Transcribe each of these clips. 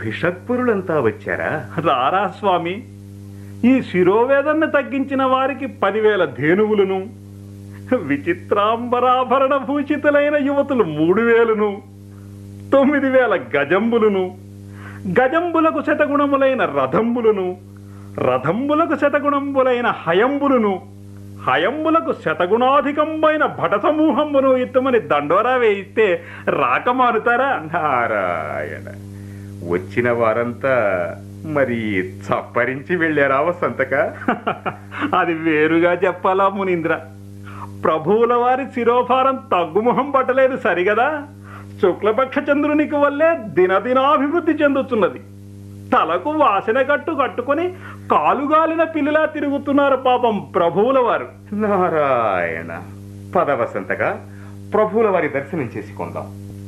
భిషక్పురులంతా వచ్చారా రారా స్వామి ఈ శిరోవేదన్ని తగ్గించిన వారికి పదివేల ధేనువులను విచిత్రాంబరాభరణ భూషితులైన యువతులు మూడు వేలును తొమ్మిది వేల గజంబులను గజంబులకు శతగుణములైన రథంబులను రథంబులకు శతగుణంబులైన హయంబులను హయంబులకు శతగుణాధికంబైన భట సమూహంబును ఇత్తమని దండోరా వేయిస్తే రాకమానుతారా నారాయణ వచ్చిన వారంతా మరి చప్పరించి వెళ్ళారా వసంతక అది వేరుగా చెప్పాలా మునీంద్ర ప్రభువుల వారి శిరోభారం తగ్గుముఖం పట్టలేదు సరిగదా శుక్లపక్ష చంద్రునికి వల్లే దినదినాభివృద్ధి చెందుతున్నది తలకు వాసన కట్టు కట్టుకొని కాలుగాలిన పిల్లిలా తిరుగుతున్నారు పాపం ప్రభువుల వారు నారాయణ పద వసంతక ప్రభువుల వారి దర్శనం చేసుకుందాం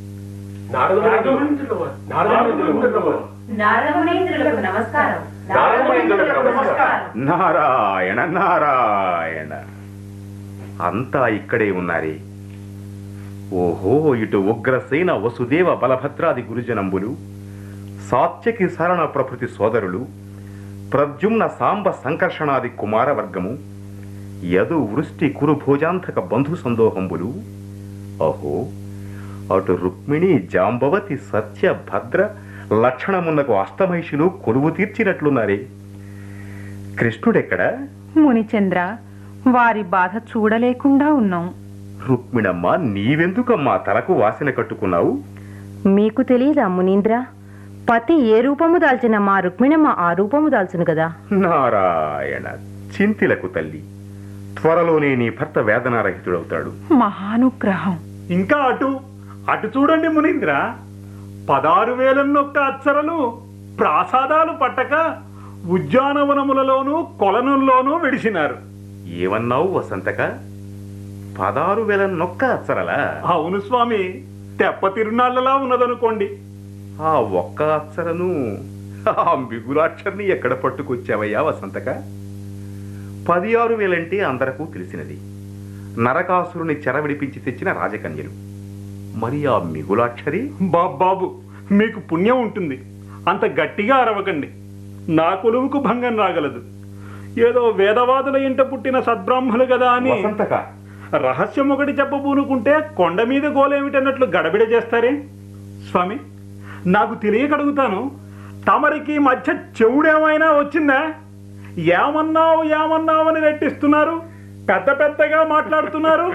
నారదమునీంద్రులకు నమస్కారం నారదమునీంద్రులకు నమస్కారం. నారాయణ నారాయణ అంతా ఇక్కడే ఉన్నారే ఓహో ఇటు ఉగ్రసేన వసుదేవ బలభద్రాది గురుజనంబులు సాత్యకి శరణ ప్రకృతి సోదరులు ప్రద్యుమ్న సాంబ సంకర్షణాది కుమారవర్గము యదు వృష్టి కురుభోజాంతక బంధు సందోహంబులు అహో అటు రుక్మిణి జాంబవతి సత్య భద్ర లక్షణమున్నకు అష్టమహిషులు కొలువు తీర్చినట్లున్నారే కృష్ణుడెక్కడా మునిచంద్ర వారి బాధ చూడలేకుండా ఉన్నాం రుక్మిణమ్మ నీవెందుకమ్మా తలకు వాసన కట్టుకున్నావు మీకు తెలియదా మునీంద్ర పతి ఏ రూపము దాల్చిన మా రుక్మిణమ్మ ఆ రూపము దాల్చును కదా నారాయణ చింతిలకు తల్లి త్వరలోనే నీ భర్త వేదనారహితుడవుతాడు మహానుగ్రహం ఇంకా అటు అటు చూడండి మునీంద్ర పదారు వేలన్నొక్క అచ్చరలు ప్రాసాదాలు పట్టక ఉద్యానవనములలోనూ కొలనుల్లోనూ విడిసినారు ఏమన్నావు వసంతక పదారు వేల నొక్క అచ్చరలా అవును స్వామి తెప్ప తిరునాళ్ళలా ఉన్నదనుకోండి ఆ ఒక్క అచ్చరను ఆ మిగులాక్షర్ని ఎక్కడ పట్టుకొచ్చావయ్యా వసంతక పది ఆరు వేలంటే అందరకు తెలిసినది నరకాసురుని చెర విడిపించి తెచ్చిన రాజకన్యలు మరి ఆ మిగులాక్షరి బాబు బాబు మీకు పుణ్యం ఉంటుంది అంత గట్టిగా అరవకండి నా కొలువుకు భంగం రాగలదు ఏదో వేదవాదుల ఇంట పుట్టిన సద్బ్రాహ్మలు కదా అని వసంతక రహస్యం ఒకటి చెప్పబూనుకుంటే కొండ మీద గోలేమిటన్నట్లు గడబిడ చేస్తారే స్వామి నాకు తెలియక అడుగుతాను తమరికి మధ్య చెవుడేమైనా వచ్చిందా ఏమన్నావు ఏమన్నావు అని రెట్టిస్తున్నారు పెద్ద పెద్దగా మాట్లాడుతున్నారు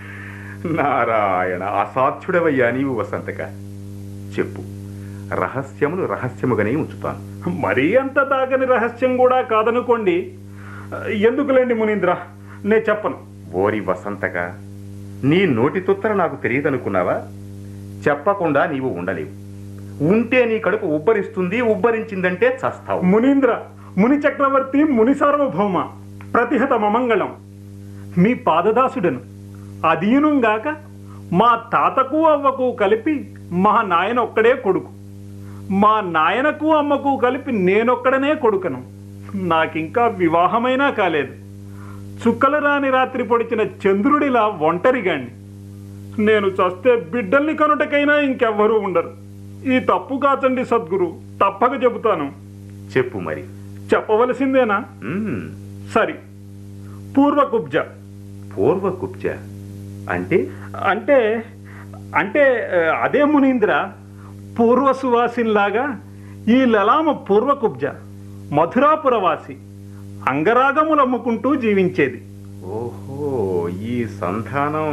నారాయణ అసాధ్యుడవయ్యా నీవు వసంతక చెప్పు రహస్యములు రహస్యముగానే ఉంచుతాను మరీ అంత దాగని రహస్యం కూడా కాదనుకోండి ఎందుకులేండి మునీంద్ర నే చెప్పను ఓరి వసంతక నీ నోటి తుత్తర నాకు తెలియదనుకున్నావా చెప్పకుండా నీవు ఉండలేవు ఉంటే నీ కడుపు ఉబ్బరిస్తుంది ఉబ్బరించిందంటే చస్తావు మునీంద్ర ముని చక్రవర్తి ముని సార్వభౌమ ప్రతిహత మమంగళం మీ పాదదాసుడను అధీనుగాక మా తాతకు అవ్వకు కలిపి మా నాయన ఒక్కడే కొడుకు మా నాయనకు అమ్మకు కలిపి నేనొక్కడనే కొడుకను నాకింకా వివాహమైనా కాలేదు చుక్కల రాని రాత్రి పొడిచిన చంద్రుడిలా ఒంటరిగాణ్ణి నేను చస్తే బిడ్డల్ని కనుటకైనా ఇంకెవ్వరూ ఉండరు ఈ తప్పు కాచండి సద్గురు తప్పక చెబుతాను చెప్పు మరి చెప్పవలసిందేనా మ్మ్. సరి పూర్వకుబ్జ పూర్వ కుబ్జ అంటే అంటే అంటే ఆ, అదే మునీంద్ర పూర్వ సువాసిన్లాగా ఈ లలామ పూర్వకుబ్జ మధురాపురవాసి అంగరాగములు అమ్ముకుంటూ జీవించేది ఓహో ఈ సంధానం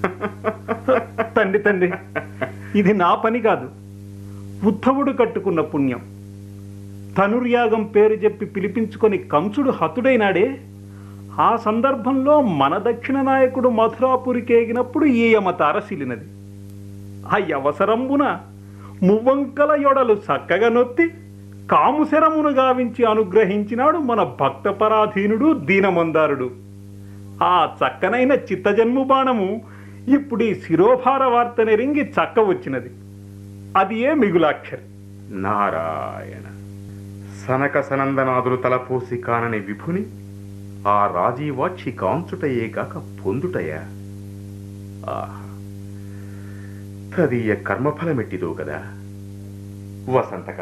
తండ్రి తండ్రి ఇది నా పని కాదు ఉద్ధవుడు కట్టుకున్న పుణ్యం ధనుర్యాగం పేరు చెప్పి పిలిపించుకొని కంసుడు హతుడైనాడే ఆ సందర్భంలో మన దక్షిణ నాయకుడు మథురాపురికేగినప్పుడు ఈ యమ తారసిలినది ఆ అవసరంబున మువ్వంకల యొడలు చక్కగా నొత్తి కాముశరమును గావించి అనుగ్రహించినాడు మన భక్తపరాధీనుడు దీనమందారుడు ఆ చక్కనైన చిత్తజన్ము బాణము ఇప్పుడు ఈ శిరోభార వార్త నెరింగి చక్క వచ్చినది అది ఏ మిగులాక్షరి నారాయణ సనక సనందనాదులు తలపోసి కానని విభుని ఆ రాజీవాక్షి కాంచుటయే కాక పొందుటయా ఆహా తదీయ కర్మఫలమెట్టిదో కదా వసంతక